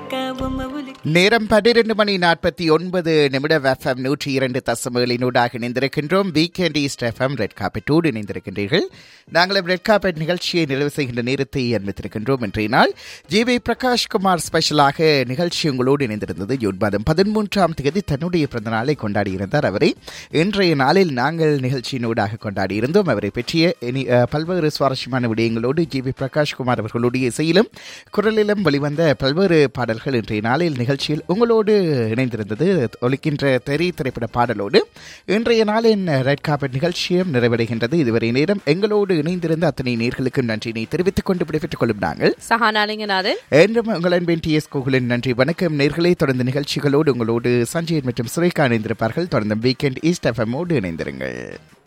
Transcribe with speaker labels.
Speaker 1: உலுக்க பொம்மை உலுக்க
Speaker 2: நேரம் பன்னிரண்டு மணி நாற்பத்தி ஒன்பது நிமிடம் எஃப்எம் நூற்றி இரண்டு தசமகளினூடாக இணைந்திருக்கின்றோம் வீக்கெண்ட் ஈஸ்ட் எஃப்எம் ரெட் காப்பெட்டோடு இணைந்திருக்கின்றீர்கள் நாங்களும் ரெட் காப்பெட் நிகழ்ச்சியை நிறைவு செய்கின்ற நேரத்தை அனுமதித்திருக்கின்றோம் இன்றைய நாள் ஜி வி பிரகாஷ்குமார் ஸ்பெஷலாக நிகழ்ச்சி உங்களோடு இணைந்திருந்தது ஜூன் மாதம் பதிமூன்றாம் தேதி தன்னுடைய பிறந்த நாளை கொண்டாடியிருந்தார் அவரை இன்றைய நாளில் நாங்கள் நிகழ்ச்சியினூடாக கொண்டாடியிருந்தோம் அவரை பற்றிய இனி, அஹ், பல்வேறு சுவாரஸ்யமான விடயங்களோடு ஜி வி பிரகாஷ்குமார் அவர்களுடைய இசையிலும் குரலிலும் வெளிவந்த பல்வேறு பாடல்கள் இன்றைய நாளில் நிகழ்ச்சியில் உங்களோடு இணைந்திருந்தது ஒலிக்கின்ற தெரி திரைப்பட பாடலோடு இன்றைய நாளின் ரெட் கார்பெட் நிகழ்ச்சியும் நிறைவடைகின்றது இதுவரை நேரம் எங்களோடு இணைந்திருந்த அத்தனை நேர்களுக்கும் நன்றினை தெரிவித்துக் கொண்டு விடைபெற்றுக் கொள்ளும் நாங்கள்
Speaker 3: சஹானாலிங்கநாதன்
Speaker 2: என்றும் உங்கள் அன்பின் டி எஸ் கோகுலின் நன்றி வணக்கம் நேர்களை தொடர்ந்து நிகழ்ச்சிகளோடு உங்களோடு சஞ்சய் மற்றும் சுரேகா இணைந்திருப்பார்கள் தொடர்ந்து வீக்கெண்ட் ஈஸ்ட் எஃப்எம்மோடு இணைந்திருங்கள்